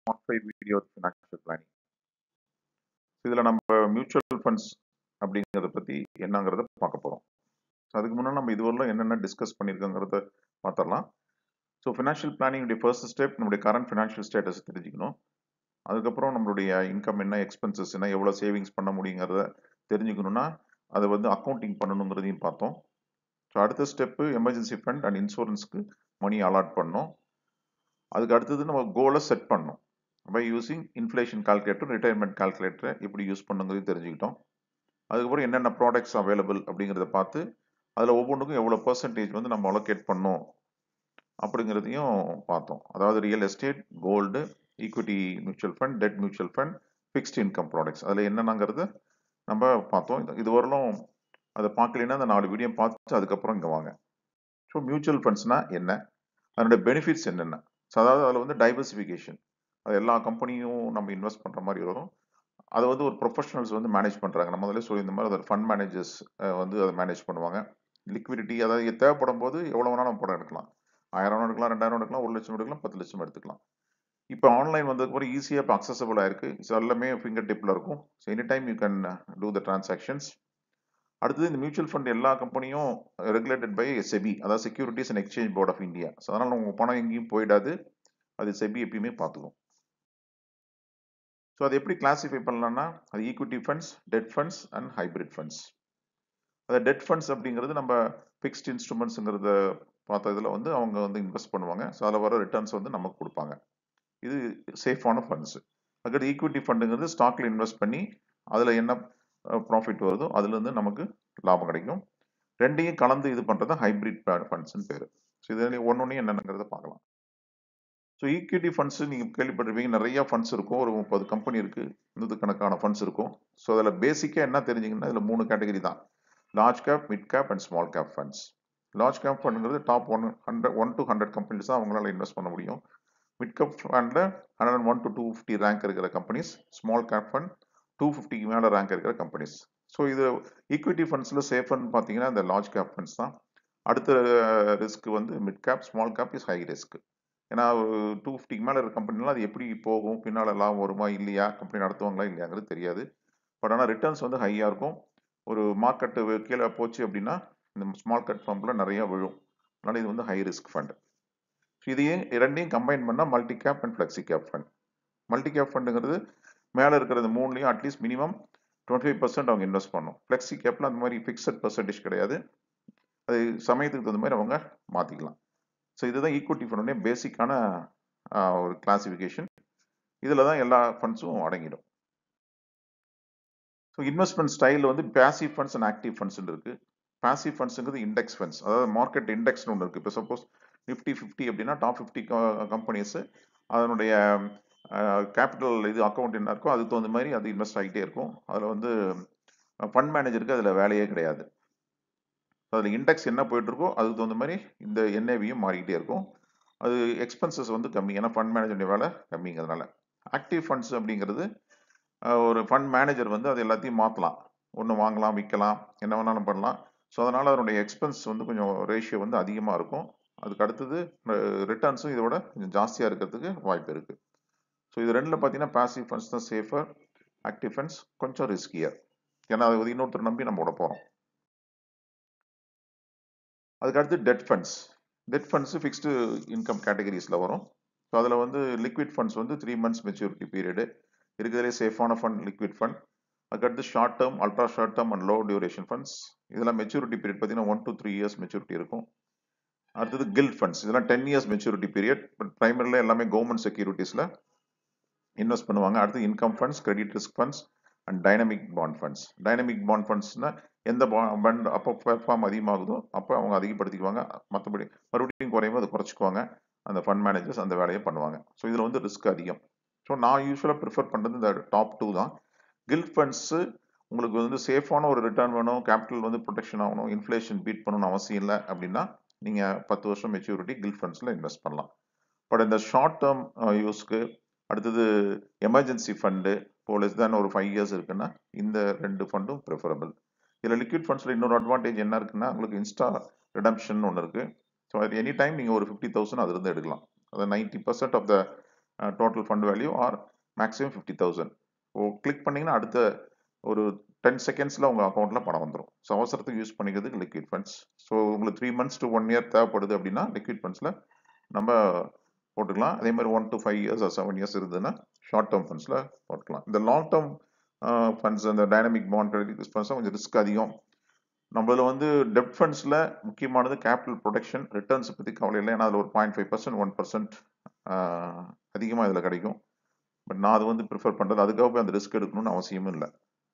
modified video with financial planning. இதில் நம்ம mutual funds அப்படிங்கிறத பற்றி என்னங்கிறத பார்க்க போகிறோம் ஸோ அதுக்கு முன்னாடி நம்ம இதுவரையிலும் என்னென்ன டிஸ்கஸ் பண்ணியிருக்கோங்கிறத பார்த்துடலாம் ஸோ ஃபினான்ஷியல் பிளானிங்குடைய ஃபர்ஸ்ட் ஸ்டெப் நம்மளுடைய கரண்ட் ஃபினான்ஷியல் ஸ்டேட்டஸ் தெரிஞ்சுக்கணும் அதுக்கப்புறம் நம்மளுடைய இன்கம் என்ன எக்ஸ்பென்சஸ் என்ன எவ்வளோ சேவிங்ஸ் பண்ண முடியுங்கிறத தெரிஞ்சுக்கணும்னா அதை வந்து அக்கௌண்டிங் பண்ணணுங்கிறதையும் பார்த்தோம் ஸோ அடுத்த ஸ்டெப்பு எமர்ஜென்சி ஃபண்ட் அண்ட் இன்சூரன்ஸ்க்கு மணி அலாட் பண்ணோம் அதுக்கு அடுத்தது நம்ம கோலை செட் பண்ணோம் by using inflation calculator retirement கால்குலேட்டரை எப்படி யூஸ் பண்ணுங்கிறதையும் தெரிஞ்சுக்கிட்டோம் அதுக்கப்புறம் என்னென்ன ப்ராடக்ட்ஸ் அவைலபிள் அப்படிங்கிறத பார்த்து அதில் ஒவ்வொன்றுக்கும் எவ்வளோ பர்சன்டேஜ் வந்து நம்ம அலோகேட் பண்ணோம் அப்படிங்கிறதையும் பார்த்தோம் அதாவது real estate gold equity mutual fund debt mutual fund fixed income products அதில் என்னென்னங்கிறது நம்ம பார்த்தோம் இது இதுவரையிலும் அதை பார்க்கலன்னா அந்த நாலு வீடியோ பார்த்து அதுக்கப்புறம் இங்கே வாங்க ஸோ மியூச்சுவல் ஃபண்ட்ஸ்னா என்ன அதனுடைய பெனிஃபிட்ஸ் என்னென்ன ஸோ அதாவது அதில் வந்து டைவர்சிஃபிகேஷன் அது எல்லா கம்பெனியும் நம்ம இன்வெஸ்ட் பண்ணுற மாதிரி வரும் அதை வந்து ஒரு ப்ரொஃபஷனல்ஸ் வந்து மேனேஜ் பண்ணுறாங்க நம்ம முதல்ல சொல்லி இந்த மாதிரி ஒரு ஃபண்ட் மேனேஜர்ஸ் வந்து அதை மேனேஜ் பண்ணுவாங்க லிக்விடிட்டி அதாவது தேவைப்படும் போது எவ்வளோ வேணாலும் நம்ம படம் எடுக்கலாம் ஆயிரம் எடுக்கலாம் ரெண்டாயிரம் எடுக்கலாம் ஒரு லட்சம் எடுக்கலாம் பத்து லட்சம் எடுத்துக்கலாம் இப்போ ஆன்லைன் வந்ததுக்கப்புறம் ஈஸியாக இப்போ அக்சசபிள் ஆயிருக்கு ஸோ எல்லாமே ஃபிங்கர் டிப்பில் இருக்கும் so any time you can do the transactions அடுத்தது இந்த மியூச்சுவல் ஃபண்ட் எல்லா கம்பெனியும் ரெகுலேட்டட் பை செபி அதாவது securities and exchange board of India so அதனால் உங்கள் பணம் எங்கேயும் போயிடாது அது செபி எப்பயுமே பார்த்துக்கும் ஸோ அது எப்படி கிளாசிஃபை பண்ணலாம்னா அது equity funds debt funds and hybrid funds அது டெட் ஃபண்ட்ஸ் அப்படிங்கிறது நம்ம ஃபிக்ஸ்ட் இன்ஸ்ட்ருமெண்ட்ஸுங்கிறத பார்த்த இதில் வந்து அவங்க வந்து இன்வெஸ்ட் பண்ணுவாங்க ஸோ அதில் வர ரிட்டர்ன்ஸ் வந்து நமக்கு கொடுப்பாங்க இது சேஃபான ஃபண்ட்ஸ் அதுக்கடுத்து ஈக்விட்டி ஃபண்டுங்கிறது ஸ்டாக்ல இன்வெஸ்ட் பண்ணி அதில் என்ன ப்ராஃபிட் வருதோ அதுலேருந்து நமக்கு லாபம் கிடைக்கும் ரெண்டையும் கலந்து இது பண்ணுறது ஹைபிரிட் ஃபண்ட்ஸ்னு பேர் ஸோ இதில் ஒன்று ஒன்று என்னென்னங்கிறத பார்க்கலாம் ஸோ ஈக்விட்டி ஃபண்ட்ஸ் நீங்கள் கேள்விப்பட்டிருப்பீங்க நிறைய ஃபண்ட்ஸ் இருக்கும் ஒரு முப்பது கம்பெனி இருக்குது நூற்றுக்கணக்கான ஃபண்ட்ஸ் இருக்கும் ஸோ அதில் பேசிக்காக என்ன தெரிஞ்சிங்கன்னா இதில் மூணு கேட்டகரி தான் large cap mid cap and small cap funds large cap ஃபண்டுங்கிறது top one hundred one to hundred companies தான் அவங்களால இன்வெஸ்ட் பண்ண முடியும் மிட் கேப் ஃபண்டில் hundred one to two fifty rank இருக்கிற companies small cap fund two ஃபிஃப்டிக்கு மேலே rank இருக்கிற கம்பெனிஸ் ஸோ இது ஈக்விட்டி ஃபண்ட்ஸில் சேஃப்னு பார்த்தீங்கன்னா இந்த லார்ஜ் கேப் ஃபண்ட்ஸ் தான் அடுத்த ரிஸ்க் வந்து mid cap small cap is high risk ஏன்னா டூ ஃபிஃப்டிக்கு மேலே இருக்கிற கம்பெனிலாம் அது எப்படி போகும் பின்னால் லாபம் வருமா இல்லையா கம்பெனி நடத்துவாங்களா இல்லையாங்கிறது தெரியாது பட் ஆனால் ரிட்டர்ன்ஸ் வந்து ஹையாக இருக்கும் ஒரு மார்க்கெட்டு கீழே போச்சு அப்படின்னா இந்த ஸ்மால் கேப் ஃபண்டில் நிறைய விழும் அதனால் இது வந்து ஹை ரிஸ்க் ஃபண்ட் இதையும் இரண்டையும் கம்பைன் பண்ணால் multi cap and flexi cap fund multi cap ஃபண்டுங்கிறது மேலே இருக்கிற இந்த மூணுலையும் at least minimum twenty five percent அவங்க இன்வெஸ்ட் பண்ணும் ஃப்ளெக்ஸி கேப்பில் அந்த மாதிரி ஃபிக்ஸட் பர்சன்டேஜ் கிடையாது அது சமயத்துக்கு தகுந்த மாதிரி அவங்க மாற்றிக்கலாம் ஸோ இதுதான் ஈக்விட்டி ஃபண்டுடைய பேசிக்கான ஒரு கிளாசிஃபிகேஷன் இதில் தான் எல்லா ஃபண்ட்ஸும் அடங்கிடும் ஸோ இன்வெஸ்ட்மெண்ட் ஸ்டைலில் வந்து passive funds and active funds இருக்கு பேசிவ் ஃபண்ட்ஸுங்கிறது இண்டெக்ஸ் ஃபண்ட்ஸ் அதாவது மார்க்கெட் இண்டெக்ஸ்னு ஒன்று இருக்குது இப்போ சப்போஸ் நிஃப்டி ஃபிஃப்டி அப்படின்னா டாப் ஃபிஃப்டி கம்பெனிஸு அதனுடைய கேபிட்டல் இது அக்கௌண்ட் என்ன இருக்கோ அதுக்கு தகுந்த மாதிரி அது இன்வெஸ்ட் ஆகிட்டே இருக்கும் அதில் வந்து ஃபண்ட் மேனேஜருக்கு அதில் வேலையே கிடையாது அதில் இண்டெக்ஸ் என்ன போயிட்டு இருக்கோ அதுக்கு தகுந்த மாதிரி இந்த என்ஏவியும் மாறிக்கிட்டே இருக்கும் அது எக்ஸ்பென்சஸ் வந்து கம்மி ஏன்னா ஃபண்ட் மேனேஜருடைய வேலை கம்மிங்கிறதுனால ஆக்டிவ் ஃபண்ட்ஸ் அப்படிங்கிறது ஒரு ஃபண்ட் மேனேஜர் வந்து அது எல்லாத்தையும் மாற்றலாம் ஒன்று வாங்கலாம் விற்கலாம் என்ன வேணாலும் பண்ணலாம் ஸோ அதனால் அதனுடைய எக்ஸ்பென்ஸ் வந்து கொஞ்சம் ரேஷியோ வந்து அதிகமாக இருக்கும் அதுக்கு அடுத்தது ரிட்டர்ன்ஸும் இதோட கொஞ்சம் ஜாஸ்தியாக இருக்கிறதுக்கு வாய்ப்பு இருக்குது ஸோ இது ரெண்டில் பார்த்தீங்கன்னா பாசிவ் ஃபண்ட்ஸ் தான் சேஃபர் ஆக்டிவ் ஃபண்ட்ஸ் கொஞ்சம் ரிஸ்கியர் ஏன்னா அது இன்னொருத்தர் நம்பி நம்ம விட போகிறோம் அதுக்கு அடுத்து debt funds debt funds fixed income கேட்டகரிஸில் வரும் ஸோ அதில் வந்து லிக்விட் ஃபண்ட்ஸ் வந்து த்ரீ மந்த்ஸ் மெச்சூரிட்டி பீரியடு இருக்கிறதுலே சேஃபான ஃபண்ட் லிக்விட் ஃபண்ட் அதுக்கடுத்து short term ultra short term and low duration funds இதெல்லாம் மெச்சூரிட்டி பீரியட் பார்த்தீங்கன்னா one to three years maturity இருக்கும் அடுத்தது கில்ட் ஃபண்ட்ஸ் இதெல்லாம் ten years maturity period but ப்ரைமரியில் எல்லாமே கவர்மெண்ட் செக்யூரிட்டிஸில் இன்வெஸ்ட் பண்ணுவாங்க அடுத்து income funds credit risk funds and dynamic bond funds dynamic bond ஃபண்ட்ஸ்னா எந்த பாண்ட் அப்போ பெர்ஃபார்ம் அதிகமாகுதோ அப்போ அவங்க அதிகப்படுத்திக்குவாங்க மற்றபடி மறுபடியும் குறையும் அது குறைச்சிக்குவாங்க அந்த ஃபண்ட் மேனேஜர்ஸ் அந்த வேலையை பண்ணுவாங்க ஸோ இதில் வந்து ரிஸ்க் அதிகம் ஸோ நான் யூஸ்வலாக ப்ரிஃபர் பண்ணுறது இந்த டாப் டூ தான் கில்ட் ஃபண்ட்ஸு உங்களுக்கு வந்து சேஃபான ஒரு ரிட்டர்ன் வேணும் கேபிட்டல் வந்து ப்ரொடெக்ஷன் ஆகணும் இன்ஃப்ளேஷன் பீட் பண்ணணும்னு அவசியம் இல்லை அப்படின்னா நீங்கள் பத்து வருஷம் மெச்சூரிட்டி கில்ட் ஃபண்ட்ஸில் இன்வெஸ்ட் பண்ணலாம் பட் இந்த ஷார்ட் டேர்ம் யூஸ்க்கு அடுத்தது எமர்ஜென்சி ஃபண்டு இப்போ லெஸ் தேன் ஒரு ஃபைவ் இயர்ஸ் இருக்குன்னா இந்த ரெண்டு ஃபண்டும் ப்ரிஃபரபிள் இதில் லிக்விட் ஃபண்ட்ஸில் இன்னொரு அட்வான்டேஜ் என்ன இருக்குன்னா உங்களுக்கு இன்ஸ்டா ரிடம்ஷன் ஒன்று இருக்குது ஸோ அது எனி டைம் நீங்கள் ஒரு ஃபிஃப்டி தௌசண்ட் அதுலேருந்து எடுக்கலாம் அது ninety percent of the total fund value or maximum fifty thousand ஓ கிளிக் பண்ணிங்கன்னா அடுத்த ஒரு டென் செகண்ட்ஸில் உங்கள் அக்கௌண்ட்டில் பணம் வந்துடும் ஸோ அவசரத்துக்கு யூஸ் பண்ணிக்கிறதுக்கு லிக்விட் ஃபண்ட்ஸ் ஸோ உங்களுக்கு three months to one year தேவைப்படுது அப்படின்னா லிக்விட் ஃபண்ட்ஸில் நம்ம போட்டுக்கலாம் அதே மாதிரி one to five years seven years இருந்ததுன்னா ஷார்ட் டேர்ம் ஃபண்ட்ஸில் போட்டுக்கலாம் இந்த லாங் டேர்ம் ஃபண்ட்ஸ் அந்த டைனமிக் பாண்ட் கிரெடிட் ஃபண்ட்ஸ் கொஞ்சம் ரிஸ்க் அதிகம் நம்மள வந்து டெப்ட் ஃபண்ட்ஸில் முக்கியமானது கேபிட்டல் ப்ரொடெக்ஷன் ரிட்டர்ன்ஸ் பற்றி கவலை இல்லை ஏன்னா அதில் ஒரு point five percent one percent அதிகமாக இதில் கிடைக்கும் பட் நான் அது வந்து ப்ரிஃபர் பண்ணுறது அதுக்காக போய் அந்த ரிஸ்க் எடுக்கணும்னு அவசியமும் இல்லை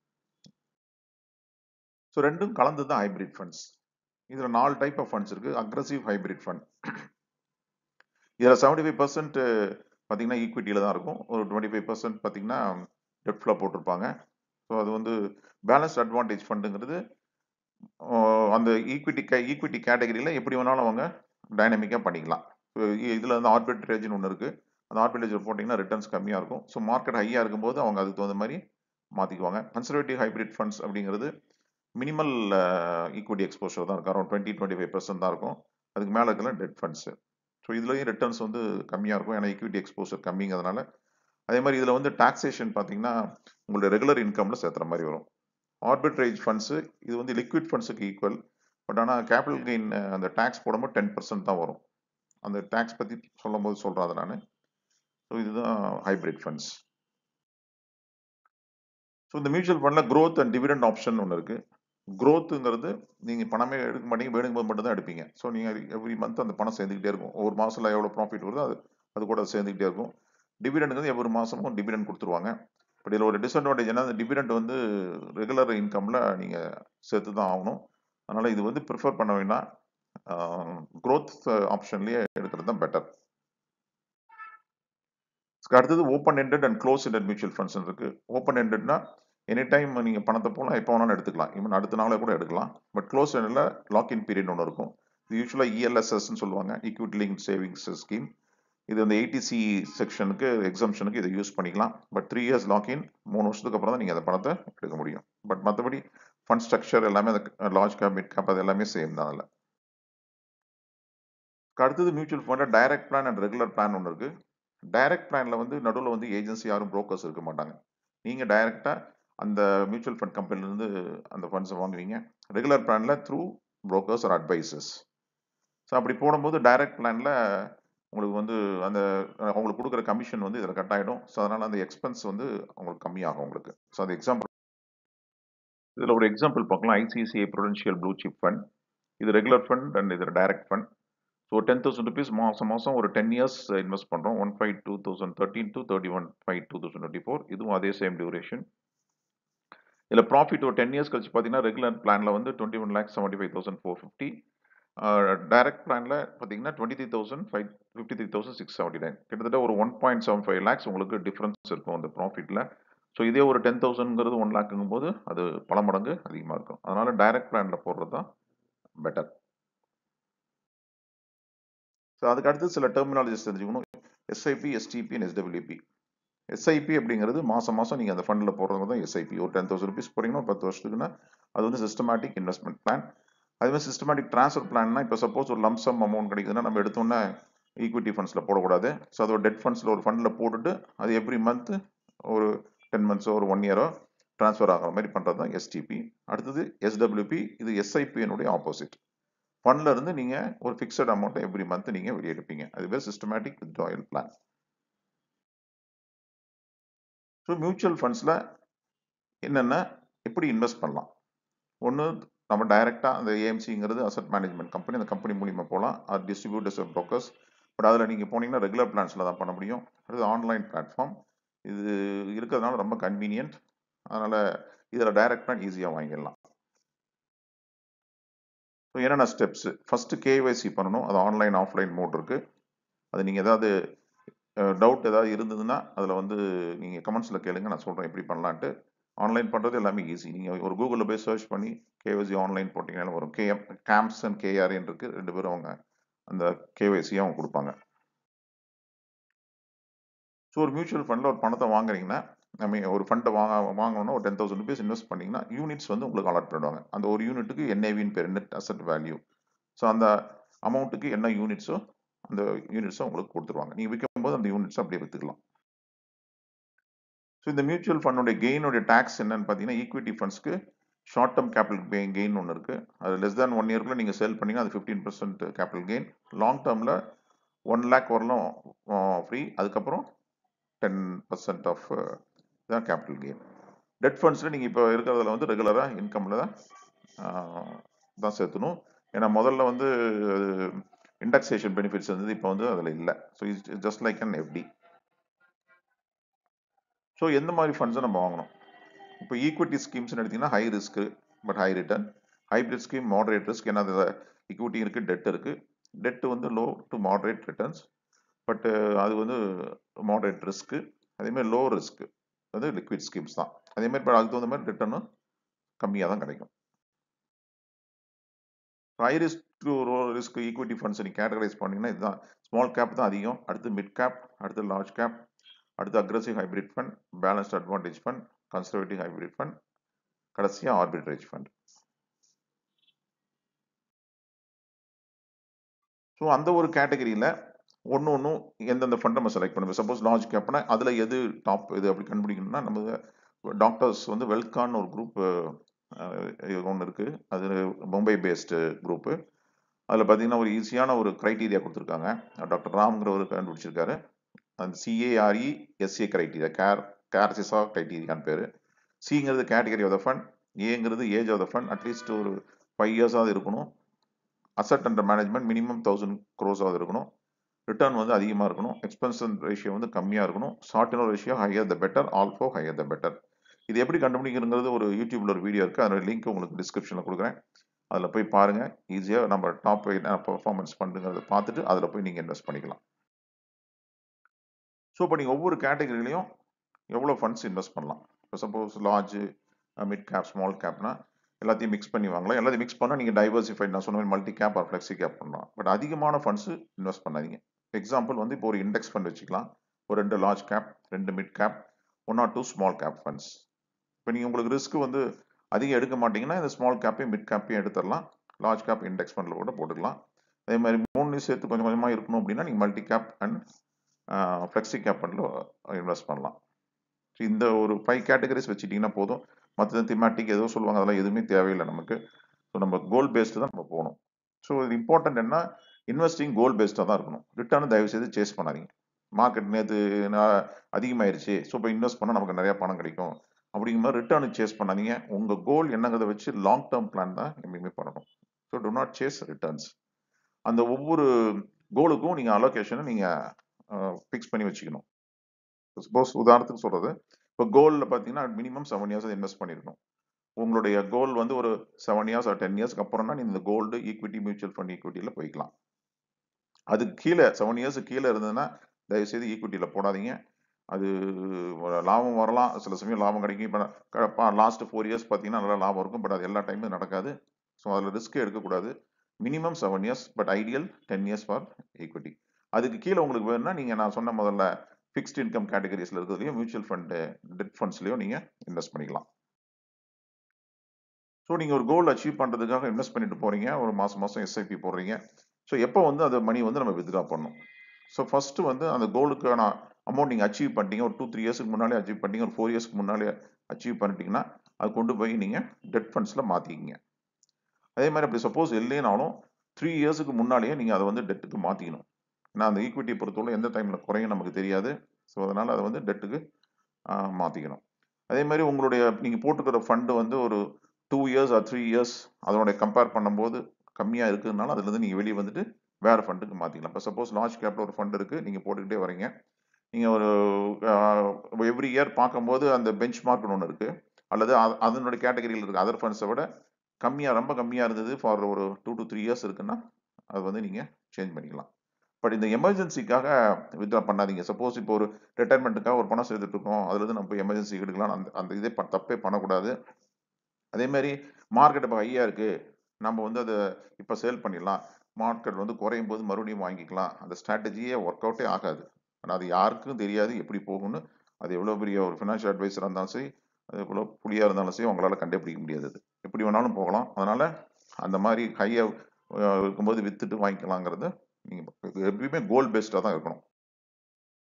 ஸோ ரெண்டும் கலந்து தான் ஹைபிரிட் ஃபண்ட்ஸ் இதில் நாலு டைப் ஆஃப் ஃபண்ட்ஸ் இருக்குது அக்ரஸிவ் ஹைபிரிட் ஃபண்ட் இதில் செவன்டி ஃபைவ் பர்சன்ட் பார்த்தீங்கன்னா ஈக்விட்டியில் தான் இருக்கும் ஒரு டுவெண்ட்டி ஃபைவ் பர்சன்ட் பார்த்தீங்கன்னா டெப்டில் போட்டிருப்பாங்க ஸோ அது வந்து பேலன்ஸ்ட் அட்வான்டேஜ் ஃபண்டுங்கிறது அந்த ஈக்விட்டி கே ஈக்விட்டி கேட்டகரியில் எப்படி வேணாலும் அவங்க டைனமிக்காக பண்ணிக்கலாம் இதில் வந்து ஆர்பிட்ரேஜ்னு ஒன்று இருக்குது அந்த ஆர்பிட்ரேஜில் போட்டிங்கன்னா ரிட்டர்ன்ஸ் கம்மியாக இருக்கும் ஸோ மார்க்கெட் ஹையாக இருக்கும்போது அவங்க அதுக்கு தகுந்த மாதிரி மாற்றிக்குவாங்க கன்சர்வேட்டிவ் ஹைபிரிட் ஃபண்ட்ஸ் அப்படிங்கிறது மினிமல் ஈக்விட்டி எக்ஸ்போஷர் தான் இருக்கும் around twenty twenty five percent தான் இருக்கும் அதுக்கு மேலே இருக்கலாம் டெட் ஃபண்ட்ஸு ஸோ இதுலேயும் ரிட்டர்ன்ஸ் வந்து கம்மியாக இருக்கும் ஏன்னா ஈக்விட்டி எக்ஸ்போஷர் கம்மிங்கிறதுனால அதே மாதிரி இதில் வந்து டாக்ஸேஷன் பார்த்தீங்கன்னா உங்களுடைய ரெகுலர் இன்கமில் சேர்த்துற மாதிரி வரும் ஆர்பிட்ரேஜ் ஃபண்ட்ஸு இது வந்து லிக்விட் ஃபண்ட்ஸுக்கு ஈக்குவல் பட் ஆனால் கேபிட்டல் கெயின் அந்த டேக்ஸ் போடும்போது டென் பர்சன்ட் தான் வரும் அந்த டேக்ஸ் பற்றி சொல்லும் போது சொல்கிறேன் அதை நான் ஸோ இதுதான் ஹைபிரிட் ஃபண்ட்ஸ் ஸோ இந்த மியூச்சுவல் ஃபண்டில் க்ரோத் அண்ட் டிவிடெண்ட் ஆப்ஷன் ஒன்று இருக்குது க்ரோத்துங்கிறது நீங்கள் பணமே எடுக்க மாட்டீங்க வேணுங்கும்போது மட்டும் தான் எடுப்பீங்க ஸோ நீங்கள் எவ்ரி மந்த் அந்த பணம் சேர்ந்துக்கிட்டே இருக்கும் ஒவ்வொரு மாதத்தில் எவ்வளோ ப்ராஃபிட் வருதோ அது அது கூட சேர்ந்துக்கிட்டே இருக்கும் டிவிடெண்டுங்கிறது ஒவ்வொரு மாதமும் டிவிடெண்ட் கொடுத்துருவாங்க பட் இதில் ஒரு டிஸ்அட்வான்டேஜ் என்ன அந்த டிவிடெண்ட் வந்து ரெகுலர் இன்கமில் நீங்கள் சேர்த்து தான் ஆகணும் அதனால் இது வந்து ப்ரிஃபர் பண்ண வேண்டாம் க்ரோத் ஆப்ஷன்லேயே எடுக்கிறது தான் பெட்டர் அடுத்தது open ended and close ended mutual funds இருக்கு ஓப்பன் எண்டட்னா எனி டைம் நீங்கள் பணத்தை போகலாம் எப்போ வேணாலும் எடுத்துக்கலாம் ஈவன் அடுத்த நாளே கூட எடுக்கலாம் பட் க்ளோஸ் எண்டில் லாக் இன் பீரியட் ஒன்று இருக்கும் இது யூஸ்வலாக இஎல்எஸ்எஸ்ன்னு சொல்லுவாங்க ஈக்விட்டி லிங்க் சேவிங்ஸ் ஸ்கீம் இது அந்த ஏடிசி செக்ஷனுக்கு எக்ஸம்ஷனுக்கு இதை யூஸ் பண்ணிக்கலாம் பட் த்ரீ இயர்ஸ் லாக்இன் மூணு வருஷத்துக்கு அப்புறம் தான் நீங்கள் அந்த பணத்தை எடுக்க முடியும் பட் மற்றபடி ஃபண்ட் ஸ்ட்ரக்சர் எல்லாமே அந்த லார்ஜ் கேப் மிட் கேப் அது எல்லாமே சேம் தான் அதில் அடுத்தது மியூச்சுவல் ஃபண்டை direct plan and regular plan ஒன்று இருக்குது டைரக்ட் பிளானில் வந்து நடுவில் வந்து ஏஜென்சி யாரும் ப்ரோக்கர்ஸ் இருக்க மாட்டாங்க நீங்கள் டைரெக்டாக அந்த மியூச்சுவல் ஃபண்ட் கம்பெனிலேருந்து அந்த ஃபண்ட்ஸை வாங்குவீங்க ரெகுலர் பிளானில் through brokers or advisers so அப்படி போடும்போது டைரக்ட் பிளானில் உங்களுக்கு வந்து அந்த அவங்களுக்கு கொடுக்குற கமிஷன் வந்து இதில் கட் ஆகிடும் ஸோ அதனால் அந்த எக்ஸ்பென்ஸ் வந்து அவங்களுக்கு கம்மியாகும் உங்களுக்கு ஸோ அது எக்ஸாம்பிள் இதில் ஒரு எக்ஸாம்பிள் பார்க்கலாம் ICICI Prudential blue chip fund இது ரெகுலர் ஃபண்ட் அண்ட் இது direct fund so ten thousand rupees மாதம் மாதம் ஒரு டென் இயர்ஸ் இன்வெஸ்ட் பண்ணுறோம் one five two thousand thirteen to thirty one five two thousand twenty four இதுவும் அதே same duration இதில் profit ஒரு டென் இயர்ஸ் கழிச்சு பார்த்தீங்கன்னா ரெகுலர் பிளானில் வந்து twenty one lakhs seventy five thousand four fifty direct பிளானில் பார்த்தீங்கன்னா twenty three thousand five fifty three thousand six seventy nine கிட்டத்தட்ட ஒரு one point seven five lakhs உங்களுக்கு டிஃப்ரென்ஸ் இருக்கும் அந்த ப்ராஃபிட்டில் ஸோ இதே ஒரு டென் தௌசண்ட்ங்கிறது ஒன் லேக்குங்கும் போது அது பல மடங்கு அதிகமாக இருக்கும் அதனால் டைரக்ட் பிளானில் போடுறது தான் பெட்டர் ஸோ அதுக்கு அடுத்து சில டெர்மினாலஜிஸ் தெரிஞ்சுக்கணும் SIP STP and SWP SIP அப்படிங்கிறது மாதம் மாதம் நீங்கள் அந்த ஃபண்டில் போடுறது தான் எஸ்ஐபி ஒரு டென் தௌசண்ட் ருபீஸ் போகிறீங்கன்னா பத்து வருஷத்துக்குன்னா அது வந்து சிஸ்டமேட்டிக் இன்வெஸ்ட்மெண்ட் பிளான் அதுமாதிரி சிஸ்டமேட்டிக் ட்ரான்ஸ்ஃபர் பிளான்னா இப்போ சப்போஸ் ஒரு லம்சம் அமௌண்ட் கிடைக்குதுன்னா நம்ம எடுத்தோன்னே ஈக்விட்டி ஃபண்ட்ஸில் போடக்கூடாது ஸோ அது ஒரு டெட் ஃபண்ட்ஸில் ஒரு ஃபண்டில் போட்டுட்டு அது எவ்ரி மந்த் ஒரு டென் மந்த்ஸோ ஒரு ஒன் இயரோ ட்ரான்ஸ்ஃபர் ஆகிற மாதிரி பண்ணுறது தான் எஸ்டிபி அடுத்தது எஸ்டபிள்யூபி இது எஸ்ஐபியினுடைய ஆப்போசிட் ஃபண்ட்ல இருந்து நீங்க ஒரு ஃபிக்ஸட் அமௌண்ட் எவ்ரி மந்த் நீங்க வெளியே எடுப்பீங்க அதுவே systematic withdrawal plan so mutual ஃபண்ட்ஸில் என்னென்ன எப்படி இன்வெஸ்ட் பண்ணலாம் ஒன்று நம்ம டைரெக்டாக அந்த ஏஎம்சிங்கிறது அசட் மேனேஜ்மெண்ட் கம்பெனி அந்த கம்பெனி மூலியமாக போகலாம் அது டிஸ்ட்ரிபியூட்டர்ஸ் ப்ரோக்கர்ஸ் பட் அதில் நீங்கள் போனீங்கன்னா ரெகுலர் பிளான்ஸில் தான் பண்ண முடியும் அடுத்து ஆன்லைன் பிளாட்ஃபார்ம் இது இருக்கிறதுனால ரொம்ப கன்வீனியன்ட் அதனால் இதில் டைரக்ட் பிளான் ஈஸியாக வாங்கிடலாம் ஸோ என்னென்ன ஸ்டெப்ஸு ஃபஸ்ட்டு கேஒய்சி பண்ணணும் அது ஆன்லைன் ஆஃப்லைன் மோட் இருக்குது அது நீங்கள் ஏதாவது டவுட் ஏதாவது இருந்ததுன்னா அதில் வந்து நீங்கள் கமெண்ட்ஸில் கேளுங்க நான் சொல்கிறேன் எப்படி பண்ணலான்ட்டு ஆன்லைன் பண்ணுறது எல்லாமே ஈஸி நீங்கள் ஒரு கூகுளில் போய் சர்ச் பண்ணி கேஒய்சி ஆன்லைன் போட்டிங்கனாலும் வரும் கேஎம் கேம்ப்ஸ் அண்ட் கேஆர்ஏன் இருக்குது ரெண்டு பேரும் அவங்க அந்த கேஒய்சியை அவங்க கொடுப்பாங்க ஸோ ஒரு மியூச்சுவல் ஃபண்டில் ஒரு பணத்தை வாங்குறீங்கன்னா நம்ம ஒரு ஃபண்டை வாங்க வாங்கணும்னா ஒரு டென் தௌசண்ட் ருபீஸ் இன்வெஸ்ட் பண்ணிங்கன்னா யூனிட்ஸ் வந்து உங்களுக்கு அலாட் பண்ணிடுவாங்க அந்த ஒரு யூனிட்டுக்கு என்ஏவின்னு பேர் நெட் அசட் வேல்யூ ஸோ அந்த அமௌண்ட்டுக்கு என்ன யூனிட்ஸோ அந்த யூனிட்ஸை உங்களுக்கு கொடுத்துருவாங்க நீங்கள் விற்க போது அந்த யூனிட்ஸ் அப்படியே வித்துக்கலாம் ஸோ இந்த மியூச்சுவல் ஃபண்டோடைய கெயினுடைய டேக்ஸ் என்னன்னு பார்த்தீங்கன்னா ஈக்விட்டி ஃபண்ட்ஸ்க்கு ஷார்ட் டேர்ம் கேபிட்டல் கெயின் ஒன்று இருக்கு அது லெஸ் தேன் ஒன் இயர்க்குள்ள நீங்கள் செல் பண்ணீங்கன்னா அது fifteen percent capital gain long டேர்மில் ஒன் லேக் வரலும் ஃப்ரீ அதுக்கப்புறம் டென் பர்சன்ட் ஆஃப் தான் கேபிட்டல் கெயின் டெட் ஃபண்ட்ஸில் நீங்கள் இப்போ இருக்கிறதுல வந்து ரெகுலராக இன்கமில் தான் ஆஹ், தான் சேர்த்தணும் ஏன்னா முதல்ல வந்து இண்டெக்ஸேஷன் பெனிஃபிட்ஸ் இருந்தது இப்போ வந்து அதில் இல்லை so it's just like an FD so எந்த மாதிரி ஃபண்ட்ஸை நம்ம வாங்கணும் இப்போ ஈக்விட்டி ஸ்கீம்ஸ்னு எடுத்தீங்கன்னா high risk but high return hybrid scheme moderate risk ஏன்னா அது ஈக்விட்டி இருக்குது டெட் இருக்குது டெட் வந்து low to moderate returns but அது வந்து மாடரேட் ரிஸ்க்கு அதேமாதிரி லோ ரிஸ்க் வந்து லிக்விட் ஸ்கீம்ஸ் தான் அதேமாதிரி இப்போ அதுக்கு தகுந்த மாதிரி ரிட்டர்னும் கம்மியாக தான் கிடைக்கும் high risk to low risk equity funds நீங்கள் கேட்டகரைஸ் பண்ணீங்கன்னா இதுதான் ஸ்மால் கேப் தான் அதிகம் அடுத்து மிட் கேப் அடுத்து லார்ஜ் கேப் அடுத்து aggressive hybrid fund balanced advantage fund conservative hybrid fund கடைசியாக ஆர்பிட்ரேஜ் ஃபண்ட் ஸோ அந்த ஒரு கேட்டகரியில் ஒன்று ஒன்றும் எந்தெந்த ஃபண்ட் நம்ம செலக்ட் பண்ணுவோம் சப்போஸ் லார்ஜ் கேப்னா அதில் எது டாப் இது அப்படி கண்டுபிடிக்கணும்னா நம்ம டாக்டர்ஸ் வந்து வெல்கான் ஒரு குரூப் ஒன்று இருக்குது அது மும்பை பேஸ்டு குரூப்பு அதில் பார்த்தீங்கன்னா ஒரு ஈஸியான ஒரு க்ரைட்டீரியா கொடுத்துருக்காங்க டாக்டர் ராம்ங்கிறவர் கண்டுபிடிச்சிருக்காரு அந்த சிஏஆர்இ எஸ்ஏ க்ரைட்டீரியா கேர் கேர்சிசா க்ரைட்டீரியான்னு பேர் சிங்கிறது கேட்டகரி ஆஃப் த ஃபண்ட் ஏங்கிறது age of the fund at least ஒரு ஃபைவ் இயர்ஸாவது இருக்கணும் asset under management minimum thousand க்ரோஸாவது இருக்கணும் ரிட்டர்ன் வந்து அதிகமாக இருக்கணும் எக்ஸ்பென்சன் ரேஷியோ வந்து கம்மியாக இருக்கணும் Sortino ratio higher the better alpha higher the better இது எப்படி கண்டுபிடிக்கிறங்கிறது ஒரு யூடியூப்ல ஒரு வீடியோ இருக்குது அதோட லிங்க் உங்களுக்கு டிஸ்கிரிப்ஷனில் கொடுக்குறேன் அதில் போய் பாருங்கள் ஈஸியாக நம்ம டாப் என்ன பர்ஃபார்மன்ஸ் பண்ணுங்கிறத பார்த்துட்டு அதில் போய் நீங்கள் இன்வெஸ்ட் பண்ணிக்கலாம் ஸோ இப்போ நீங்கள் ஒவ்வொரு கேட்டகரியிலையும் எவ்வளோ ஃபண்ட்ஸ் இன்வெஸ்ட் பண்ணலாம் இப்போ suppose large mid cap small கேப்னா எல்லாத்தையும் மிக்ஸ் பண்ணி வாங்கலாம் எல்லாத்தையும் மிக்ஸ் பண்ணால் நீங்கள் டைவர்சிஃபைட் நான் சொன்ன மாதிரி multi cap or flexi cap பண்ணலாம் பட் அதிகமான ஃபண்ட்ஸ் இன்வெஸ்ட் பண்ணாதீங்க எக்ஸாம்பிள் வந்து இப்போ ஒரு இண்டெக்ஸ் ஃபண்ட் வச்சுக்கலாம் ஒரு ரெண்டு லார்ஜ் கேப் ரெண்டு mid cap one or two small cap funds இப்போ நீங்கள் உங்களுக்கு ரிஸ்க் வந்து அதிகம் எடுக்க மாட்டீங்கன்னா இந்த ஸ்மால் கேப்பையும் மிட் கேப்பையும் எடுத்துடலாம் லார்ஜ் கேப் இண்டெக்ஸ் ஃபண்டில் கூட போட்டுக்கலாம் அதே மாதிரி மூணு சேர்த்து கொஞ்சம் கொஞ்சமாக இருக்கணும் அப்படின்னா நீங்கள் multi cap and flexi cap ஃபண்டில் இன்வெஸ்ட் பண்ணலாம் ஸோ இந்த ஒரு ஃபைவ் கேட்டகரிஸ் வச்சுட்டிங்கன்னா போதும் மற்றது திமாட்டிக் ஏதோ சொல்லுவாங்க அதெல்லாம் எதுவுமே தேவையில்லை நமக்கு ஸோ நம்ம கோல் பேஸ்டு தான் நம்ம போகணும் ஸோ இது இம்பார்ட்டன்ட் என்ன இன்வெஸ்டிங் கோல் பேஸ்டாக தான் இருக்கணும் ரிட்டர்ன் தயவு செய்து சேஸ் பண்ணாதீங்க மார்க்கெட் நேற்று அதிகமாயிருச்சு ஸோ இப்போ இன்வெஸ்ட் பண்ணால் நமக்கு நிறைய பணம் கிடைக்கும் அப்படிங்கிற மாதிரி ரிட்டர்னு சேஸ் பண்ணாதீங்க உங்கள் கோல் என்னங்கிறத வச்சு லாங் டேர்ம் பிளான் தான் எப்பயுமே பண்ணணும் so do not chase returns அந்த ஒவ்வொரு கோலுக்கும் நீங்கள் அலோகேஷனை நீங்கள் ஃபிக்ஸ் பண்ணி வச்சுக்கணும் சப்போஸ் உதாரணத்துக்கு சொல்கிறது இப்போ கோலில் பார்த்தீங்கன்னா மினிமம் செவன் இயர்ஸ் இன்வெஸ்ட் பண்ணிருக்கணும் உங்களுடைய கோல் வந்து ஒரு செவன் இயர்ஸ் ஆர் டென் இயர்ஸ்க்கு அப்புறம்னா நீங்கள் இந்த கோல்டு ஈக்விட்டி மியூச்சுவல் ஃபண்ட் ஈக்விட்டியில் போய்க்கலாம் அதுக்கு கீழே செவன் இயர்ஸுக்கு கீழே இருந்ததுன்னா தயவுசெய்து ஈக்விட்டியில் போடாதீங்க அது லாபம் வரலாம் சில சமயம் லாபம் கிடைக்கும் இப்போ லாஸ்ட் ஃபோர் இயர்ஸ் பார்த்தீங்கன்னா நல்லா லாபம் இருக்கும் பட் அது எல்லா டைமும் நடக்காது ஸோ அதில் ரிஸ்க்கே எடுக்கக்கூடாது minimum seven years but ideal ten years for equity அதுக்கு கீழே உங்களுக்கு வேணும்னா நீங்கள் நான் சொன்ன முதல்ல ஃபிக்ஸ்ட் இன்கம் கேட்டகரிஸில் இருக்கிறதுலையும் மியூச்சுவல் ஃபண்டு டெட் ஃபண்ட்ஸ்லையும் நீங்கள் இன்வெஸ்ட் பண்ணிக்கலாம் ஸோ நீங்கள் ஒரு கோல் அச்சீவ் பண்ணுறதுக்காக இன்வெஸ்ட் பண்ணிட்டு போகிறீங்க ஒரு மாதம் மாதம் எஸ்ஐபி போடுறீங்க ஸோ எப்போ வந்து அந்த மணி வந்து நம்ம வித்ட்ரா பண்ணணும் ஸோ ஃபஸ்ட்டு வந்து அந்த கோலுக்கான அமௌண்ட் நீங்கள் அச்சீவ் பண்ணிட்டீங்க ஒரு டூ த்ரீ இயர்ஸ்க்கு முன்னாலே அச்சீவ் பண்ணிட்டீங்க ஒரு ஃபோர் இயர்ஸ்க்கு முன்னாலே அச்சீவ் பண்ணிட்டீங்கன்னா அது கொண்டு போய் நீங்கள் டெட் ஃபண்ட்ஸில் மாற்றிக்கிங்க அதே மாதிரி அப்படி சப்போஸ் இல்லைனாலும் த்ரீ இயர்ஸுக்கு முன்னாலேயே நீங்கள் அதை வந்து டெட்டுக்கு மாற்றிக்கணும் ஏன்னா அந்த ஈக்விட்டி பொறுத்தவரை எந்த டைமில் குறையும் நமக்கு தெரியாது ஸோ அதனால் அதை வந்து டெட்டுக்கு மாற்றிக்கணும் அதே மாதிரி உங்களுடைய நீங்கள் போட்டுக்கிற ஃபண்டு வந்து ஒரு two years or three years அதோட கம்பேர் பண்ணும்போது கம்மியாக இருக்கிறதுனால அதுலேருந்து நீங்கள் வெளியே வந்துட்டு வேறு ஃபண்டுக்கு மாற்றிக்கலாம் இப்போ சப்போஸ் லார்ஜ் கேப்பில் ஒரு ஃபண்ட் இருக்குது நீங்கள் போட்டுக்கிட்டே வரீங்க நீங்கள் ஒரு எவ்ரி இயர் பார்க்கும்போது அந்த பெஞ்ச் மார்க்னு ஒன்று இருக்குது அல்லது அதனுடைய கேட்டகரியில் இருக்க அதர் ஃபண்ட்ஸை விட கம்மியாக ரொம்ப கம்மியாக இருந்தது ஃபார் ஒரு டூ டு த்ரீ இயர்ஸ் இருக்குன்னா அது வந்து நீங்கள் சேஞ்ச் பண்ணிக்கலாம் பட் இந்த எமர்ஜென்சிக்காக வித்ரா பண்ணாதீங்க சப்போஸ் இப்போ ஒரு ரிட்டைர்மெண்ட்டுக்காக ஒரு பணம் சேர்த்துட்டு இருக்கோம் அதுலேருந்து நம்ம போய் எமர்ஜென்சி எடுக்கலாம் அந்த அந்த இதே தப்பே பண்ணக்கூடாது அதே மாதிரி மார்க்கெட் இப்போ ஹையாக இருக்குது நம்ம வந்து அதை இப்போ சேல் பண்ணிடலாம் மார்க்கெட் வந்து குறையும் போது மறுபடியும் வாங்கிக்கலாம் அந்த ஸ்ட்ராட்டஜியே ஒர்க் அவுட்டே ஆகாது ஆனால் அது யாருக்கும் தெரியாது எப்படி போகும்னு அது எவ்வளோ பெரிய ஒரு ஃபினான்ஷியல் அட்வைஸராக இருந்தாலும் சரி அது எவ்வளோ புளியாக இருந்தாலும் சரி உங்களால் கண்டுபிடிக்க முடியாது அது எப்படி வேணாலும் போகலாம் அதனால் அந்த மாதிரி ஹையாக இருக்கும்போது விற்றுட்டு வாங்கிக்கலாங்கிறது நீங்கள் எப்பயுமே கோல் பேஸ்டாக தான் இருக்கணும்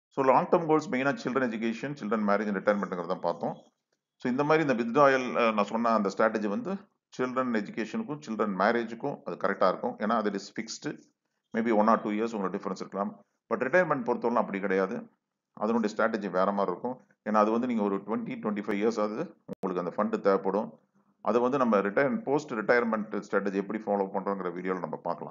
ஸோ லாங் டேர்ம் கோல்ஸ் மெயினாக சில்ட்ரன் எஜுகேஷன் சில்ட்ரன் மேரேஜ் ரிட்டைர்மெண்ட்டுங்கிறத பார்த்தோம் ஸோ இந்த மாதிரி இந்த வித்ராயல் நான் சொன்ன அந்த ஸ்ட்ராட்டஜி வந்து சில்ட்ரன் எஜுகேஷனுக்கும் சில்ட்ரன் மேரேஜுக்கும் அது கரெக்டாக இருக்கும் ஏன்னா அது is fixed maybe one or two years உங்களுக்கு டிஃபரன்ஸ் இருக்கலாம் பட் ரிட்டையர்மெண்ட் பொறுத்தவரை அப்படி கிடையாது அதனுடைய ஸ்ட்ராட்டஜி வேற மாதிரி இருக்கும் ஏன்னா அது வந்து நீங்கள் ஒரு டுவெண்ட்டி டுவெண்ட்டி ஃபைவ் இயர்ஸ் ஆகுது உங்களுக்கு அந்த ஃபண்டு தேவைப்படும் அது வந்து நம்ம ரிட்டையர் போஸ்ட் ரிட்டையர்மெண்ட் ஸ்ட்ராட்டஜி எப்படி ஃபாலோ பண்ணுறோங்கிற வீடியோவில் நம்ம பார்க்கலாம்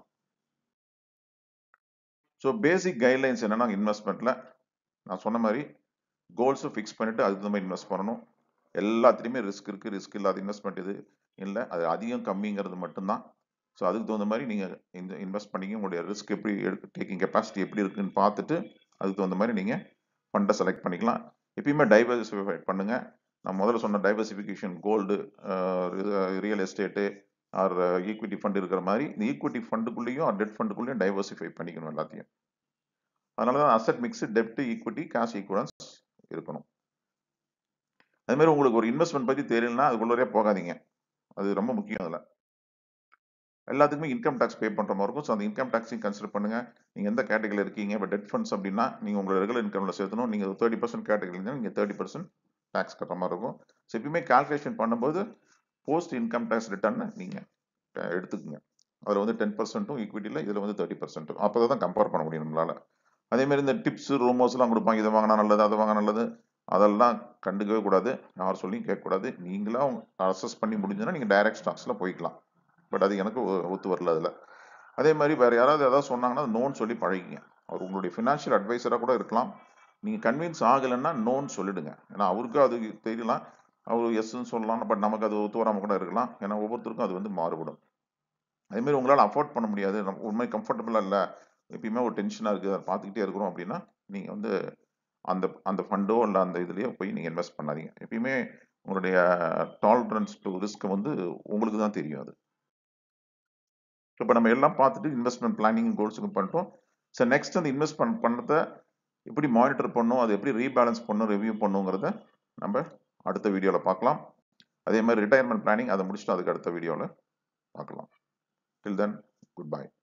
ஸோ பேசிக் கைட்லைன்ஸ் என்னன்னா இன்வெஸ்ட்மெண்ட்டில் நான் சொன்ன மாதிரி கோல்ஸும் ஃபிக்ஸ் பண்ணிவிட்டு அதுக்கு தகுந்த மாதிரி இன்வெஸ்ட் பண்ணணும் எல்லாத்துலேயுமே ரிஸ்க் இருக்குது ரிஸ்க் இல்லாத இன்வெஸ்ட்மெண்ட் இது இல்லை அது அதிகம் கம்மிங்கிறது மட்டும்தான் ஸோ அதுக்கு தகுந்த மாதிரி நீங்கள் இந்த இன்வெஸ்ட் பண்ணிங்க உங்களுடைய ரிஸ்க் எப்படி எடுக்க டேக்கிங் கெப்பாசிட்டி எப்படி இருக்குன்னு பார்த்துட்டு அதுக்கு தகுந்த மாதிரி நீங்கள் ஃபண்டை செலக்ட் பண்ணிக்கலாம் எப்பயுமே டைவர்சிஃபை பண்ணுங்கள் நான் முதல்ல சொன்ன diversification gold real estate or equity fund இருக்கிற மாதிரி இந்த ஈக்விட்டி ஃபண்டுக்குள்ளேயும் டெட் ஃபண்டுக்குள்ளேயும் டைவர்சிஃபை பண்ணிக்கணும் எல்லாத்தையும் அதனால தான் அசட் மிக்ஸு டெப்ட் ஈக்விட்டி கேஷ் ஈக்குவலன்ஸ் இருக்கணும் அதே மாதிரி உங்களுக்கு ஒரு இன்வெஸ்ட்மெண்ட் பற்றி தெரியலனா அதுக்குள்ளே போகாதீங்க அது ரொம்ப முக்கியம் அதில் எல்லாத்துக்குமே இன்கம் டேக்ஸ் பே பண்ணுற மாதிரி இருக்கும் ஸோ அந்த இன்கம் டேக்ஸையும் கன்சிடர் பண்ணுங்கள் நீங்கள் எந்த கேட்டகரியில் இருக்கீங்க இப்போ டெட் ஃபண்ட்ஸ் அப்படின்னா நீங்கள் உங்களோட ரெகுலர் இன்கமில் சேர்த்தணும் நீங்கள் தேர்ட்டி பர்சன்ட் கேட்டகரி இருந்தால் நீங்கள் தேர்ட்டி பர்சன்ட் டேக்ஸ் கட்டுற மாதிரி இருக்கும் ஸோ எப்பயுமே கால்குலேஷன் பண்ணும்போது போஸ்ட் இன்கம் டேக்ஸ் ரிட்டர்ன் நீங்கள் எடுத்துக்கோங்க அதில் வந்து டென் பர்சன்ட்டும் ஈக்விட்டியில் இதில் வந்து தேர்ட்டி பர்சன்ட்டும் அப்போ தான் கம்பேர் பண்ண முடியும் நம்மளால் அதேமாதிரி இந்த டிப்ஸ் ரூமர்ஸ்லாம் கொடுப்பாங்க இதை வாங்கினா நல்லது அதை வாங்கினா நல்லது அதெல்லாம் கண்டுக்கவே கூடாது யார் சொல்லியும் கேட்கக்கூடாது நீங்களா அசஸ் பண்ணி முடிஞ்சுன்னா நீங்கள் டைரக்ட் ஸ்டாக்ஸில் போய்க்கலாம் பட் அது எனக்கு ஒத்து வரல அதில் அதே மாதிரி வேறு யாராவது ஏதாவது சொன்னாங்கன்னா நோன் சொல்லி பழகிங்க அவர் உங்களுடைய ஃபினான்ஷியல் அட்வைசராக கூட இருக்கலாம் நீங்கள் கன்வின்ஸ் ஆகலைன்னா நோன் சொல்லிடுங்க ஏன்னா அவருக்கு அது தெரியலாம் அவர் எஸ்ன்னு சொல்லலாம் பட் நமக்கு அது ஒத்து வராமல் கூட இருக்கலாம் ஏன்னா ஒவ்வொருத்தருக்கும் அது வந்து மாறுபடும் அதேமாதிரி உங்களால் அஃபோர்ட் பண்ண முடியாது நம்ம உண்மை கம்ஃபர்டபுளாக இல்லை எப்பயுமே ஒரு டென்ஷனாக இருக்குது அதை பார்த்துக்கிட்டே இருக்கிறோம் அப்படின்னா நீங்கள் வந்து அந்த அந்த ஃபண்டோ இல்லை அந்த இதுலேயோ போய் நீங்கள் இன்வெஸ்ட் பண்ணாதீங்க எப்பயுமே உங்களுடைய டாலரன்ஸ் டு ரிஸ்க் வந்து உங்களுக்கு தான் தெரியும் அது இப்போ நம்ம எல்லாம் பார்த்துட்டு இன்வெஸ்ட்மெண்ட் பிளானிங் கோல்ஸுக்கு பண்ணிட்டோம் ஸோ நெக்ஸ்ட் அந்த இன்வெஸ்ட்மெண்ட் பண்ணத எப்படி மானிட்டர் பண்ணும் அது எப்படி ரீபேலன்ஸ் பண்ணும் ரிவ்யூ பண்ணுங்கிறத நம்ம அடுத்த வீடியோவில் பார்க்கலாம் அதே மாதிரி ரிட்டையர்மெண்ட் பிளானிங் அதை முடிச்சுட்டு அதுக்கு அடுத்த வீடியோவில் பார்க்கலாம் டில் தென் குட் பை